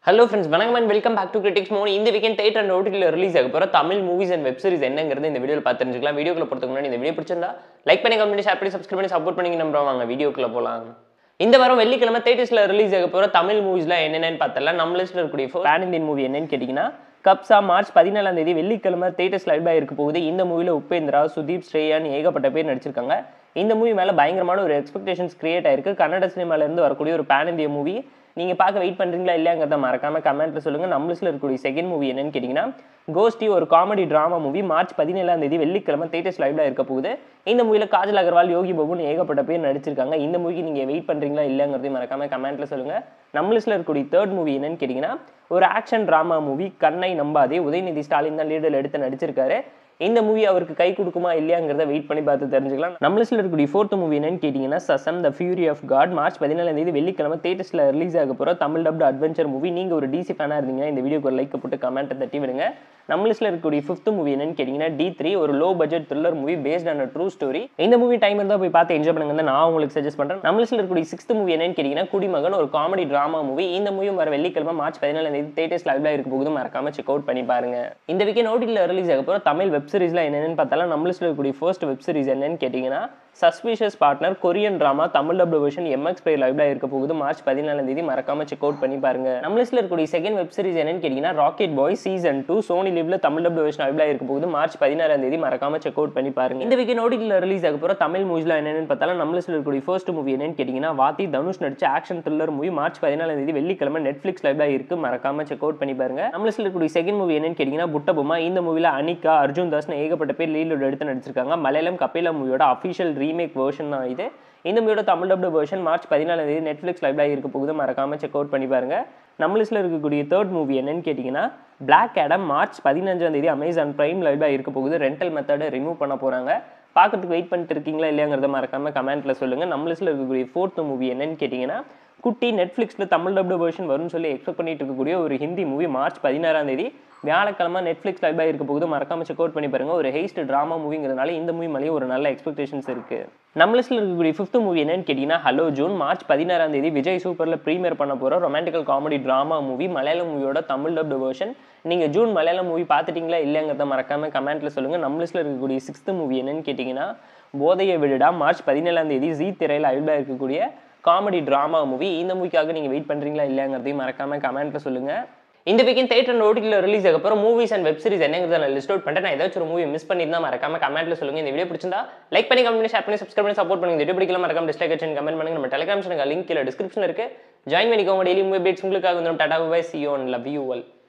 hello friends வணக்கம் and welcome back to critics Mon இந்த weekend theatre and ஓட்டில் release ஆக போகிற Tamil movies and web series என்னங்கிறது இந்த வீடியோவில் பார்த்து தெரிஞ்சுக்கலாம் வீடியோக்குள்ள போகிறதுக்கு முன்னாடி இந்த வீடியோ பிடிச்சிருந்தா லைக் பண்ணி கமெண்ட் ஷேர் பண்ணி சப்ஸ்கிரைப் பண்ணி சப்போர்ட் பண்ணி நம்புறோம் வாங்க வீடியோக்குள்ள போகலாம் இந்த வாரம் வெள்ளிக்கிழமை தேட்டர்ஸில் ரிலீஸ் ஆக போகிற தமிழ் மூவிஸ்லாம் என்னென்னு பார்த்தலாம் நம்ம லிஸ்ட்டில் இருக்கக்கூடிய பேன் இந்தியன் மூவி என்னன்னு கேட்டிங்கன்னா கப்ஸா மார்ச் பதினேழாம் தேதி வெள்ளிக்கிழமை தேட்டர்ஸ் லைவ் இருக்க போகுது இந்த மூவியில் உபேந்திரா சுதீப் ஸ்ரேயான் ஏகப்பட்ட பேர் நடிச்சிருக்காங்க இந்த மூவி மேலே பயங்கரமான ஒரு எக்ஸ்பெக்டேஷன்ஸ் கிரியேட் ஆயிருக்கு கன்னட சினிமாலேருந்து வரக்கூடிய ஒரு பேன் இந்திய மூவி நீங்கள் பார்க்க வெயிட் பண்ணுறீங்களா இல்லையாங்கிறத மறக்காம கமெண்ட்ல சொல்லுங்கள் நம்ம லிஸ்ட்டில் இருக்கக்கூடிய செகண்ட் மூவி என்னன்னு கேட்டிங்கன்னா கோஸ்டி ஒரு காமெடி ட்ராமா மூவி மார்ச் பதினேழாம் தேதி வெள்ளிக்கிழமை தேட்டர்ஸ் லைவ்ல இருக்க போகுது இந்த மூவியில் காஜல் அகர்வால் யோகி பாபுன்னு ஏகப்பட்ட பேர் நடிச்சிருக்காங்க இந்த மூவிக்கு நீங்கள் வெயிட் பண்ணுறீங்களா இல்லைங்கிறதையும் மறக்காம கமெண்ட்ல சொல்லுங்கள் நம்ம லிஸ்ட்டில் இருக்கக்கூடிய தேர்ட் மூவி என்னன்னு கேட்டிங்கன்னா ஒரு ஆக்ஷன் ட்ராமா மூவி கண்ணை நம்பாதே உதயநிதி ஸ்டாலின் தான் லீடர் எடுத்து நடிச்சிருக்காரு இந்த மூவி அவருக்கு கை கொடுக்குமா இல்லையாங்கிறத வெயிட் பண்ணி பார்த்து தெரிஞ்சுக்கலாம் நம்ம லிஸ்ட்டில் இருக்கக்கூடிய ஃபோர்த் மூவி என்னன்னு கேட்டிங்கன்னா Shazam the fury of god March பதினேழாம் தேதி வெள்ளிக்கிழமை தேட்டர்ஸில் ரிலீஸ் ஆக போகிற தமிழ் டப்டு அட்வென்ச்சர் மூவி நீங்கள் ஒரு டிசி ஃபேனாக இருந்தீங்கன்னா இந்த வீடியோக்கு ஒரு லைக் போட்டு கமெண்ட்டை தட்டி விடுங்க நம்ம லிஸ்ட்டில் இருக்கக்கூடிய ஃபிஃப்த் மூவி என்னன்னு கேட்டிங்கன்னா டி த்ரீ ஒரு low budget thriller movie based on true story இந்த மூவி டைம் இருந்தால் போய் பார்த்து என்ஜாய் பண்ணுங்க நான் உங்களுக்கு சஜஸ்ட் பண்ணுறேன் நம்ம லிஸ்ட்டில் இருக்கக்கூடிய சிக்ஸ்த் மூவி என்னன்னு கேட்டிங்கன்னா குடிமகன் ஒரு காமெடி ட்ராமா மூவி இந்த மூவியும் வர வெள்ளிக்கிழமை மார்ச் பதினேழாம் தேதி தேட்டர்ஸ் லைவ்ல இருக்க போகுது மறக்காம செக் அவுட் பண்ணி பாருங்க இந்த வீக்கெண்ட் ஓடியில் ரிலீஸ் ஆக போகிற தமிழ் வெப் சீரிஸ்ல என்னென்னு பார்த்தாலும் நம்ம லிஸ்ட்டில் இருக்கக்கூடிய ஃபர்ஸ்ட் வெப் சீரிஸ் என்னன்னு கேட்டிங்கன்னா suspicious partner Korean drama Tamil dubbed version MX play லைவ்ல இருக்க போகுது மார்ச் பதினாலாம் தேதி மறக்காம செக் அவுட் பண்ணி பாருங்க நம்ம லிஸ்ட்ல இருக்கக்கூடிய செகண்ட் வெப் சீரிஸ் என்னன்னு கேட்டீங்கன்னா rocket boys season two Sony லிவ்ல தமிழ் டப்ளு வெர்ஷன் லைவ்ல இருக்க போகுது மார்ச் பதினாறாம் தேதி மறக்காம செக் அவுட் பண்ணி பாருங்க இந்த வீக்கெண்ட் ஓடியில் ரிலீஸ் ஆக போற தமிழ் மூவிஸ்ல என்னன்னு பார்த்தாலும் நம்ம லிஸ்ட்ல இருக்கக்கூடிய ஃபர்ஸ்ட் மூவி என்னன்னு கேட்டீங்கன்னா வாத்தி தனுஷ் நடிச்ச ஆக்ஷன் த்ரில்லர் மூவி மார்ச் பதினாலாம் தேதி வெள்ளிக்கிழமை நெட்ஃபிளிக்ஸ் லைவ்ல இருக்கு மறக்காம செக் அவுட் பண்ணி பாருங்க நம்ம லிஸ்ட்ல இருக்கக்கூடிய செகண்ட் மூவி என்னன்னு கேட்டீங்கன்னா புட்டபொம்மா இந்த மூவில அனிகா அர்ஜுன் தாஸ்னு ஏகப்பட்ட பேர் லீடோட எடுத்து நடிச்சிருக்காங்க மலையாளம் கபிலா மூவியோட அஃபிஷியல் ரீமேக் வேர்ஷன் தான் இது இந்த மூவியோட தமிழ் டப்டு வெர்ஷன் மார்ச் பதினாலாம் தேதி நெட்ஃப்ளிக்ஸ் லைவ்ல இருக்க போகுது மறக்காம செக் அவுட் பண்ணி பாருங்க நம்ம லிஸ்ட்ல இருக்கக்கூடிய தேர்ட் மூவி என்னன்னு கேட்டிங்கன்னா பிளாக் ஆடம் மார்ச் பதினஞ்சாம் தேதி அமேசான் பிரைம் லைவ்ல இருக்க போகுது ரெண்டல் மெத்தடை ரிமூவ் பண்ண போறாங்க பார்க்கறதுக்கு வெயிட் பண்ணிட்டு இருக்கீங்களா இல்லையாங்கிறத மறக்காம கமெண்ட்ல சொல்லுங்க நம்ம லிஸ்ட்ல இருக்கக்கூடிய ஃபோர்த் மூவி என்னன்னு கேட்டிங்கன்னா குட்டி நெட்ஃப்ளிக்ஸில் தமிழ் டப்டு வெர்ஷன் வரும்னு சொல்லி எக்ஸ்பெக்ட் பண்ணிட்டு இருக்கக்கூடிய ஒரு ஹிந்தி மூவி மார்ச் பதினாறாம் தேதி வியாழக்கிழமை நெட்ஃப்ளிக்ஸ் லைவாக இருக்க போகுது மறக்காம செக் அவுட் பண்ணி பாருங்க ஒரு ஹெய்ஸ்ட் ட்ராமா மூவிங்கிறதுனால இந்த மூவி மேலேயும் ஒரு நல்ல எக்ஸ்பெக்டேஷன்ஸ் இருக்கு நம்ம லிஸ்ட்டில் இருக்கக்கூடிய ஃபிஃப்த் மூவி என்னன்னு கேட்டிங்கன்னா ஹலோ ஜூன் மார்ச் பதினாறாம் தேதி விஜய் சூப்பரில் ப்ரீமியர் பண்ண போகிற ரொமான்டிக்கல் காமெடி ட்ராமா மூவி மலையாள மூவியோட தமிழ் டப்டு வெர்ஷன் நீங்கள் ஜூன் மலையாள மூவி பார்த்துட்டீங்களா இல்லைங்கிறத மறக்காம கமெண்ட்ல சொல்லுங்க நம்ம லிஸ்ட்டில் இருக்கக்கூடிய சிக்ஸ்த் மூவி என்னன்னு கேட்டிங்கன்னா போதைய விடுடா மார்ச் பதினேழாம் தேதி ஜி திரையில் அழுடாக இருக்கக்கூடிய காமெடி ட்ராமா மூவி இந்த மூவிக்காக நீங்கள் வெயிட் பண்ணுறீங்களா இல்லையாங்கிறதையும் மறக்காம கமெண்ட்ல சொல்லுங்க இந்த வீக்கெண்ட் தேட்டர் அண்ட் ஓடியில் ரிலீஸ் ஆக போகிற மூவிஸ் அண்ட் வெப் சீரிஸ் என்னங்கிறத நான் லிஸ்ட் அவுட் பண்ணிட்டு நான் ஏதாச்சும் ஒரு மூவி மிஸ் பண்ணியிருந்தா மறக்காம கமெண்ட்ல சொல்லுங்க இந்த வீடியோ பிடிச்சிருந்தா லைக் பண்ணி கமெண்ட் ஷேர் பண்ணி சப்ஸ்கிரைப் பண்ணி சப்போர்ட் பண்ணுங்க இந்த வீடியோ பிடிக்கல மறக்காம டிஸ்லைக் அடிச்சு கமெண்ட் பண்ணுங்க நம்ம டெலிகிராம் சேனல் லிங்க் கீழே டிஸ்கிரிப்ஷன் இருக்கு ஜாயின் பண்ணிக்கோங்க டெய்லி மூவி அப்டேட்ஸ் உங்களுக்காக வந்துடும் tata bye see you and love you all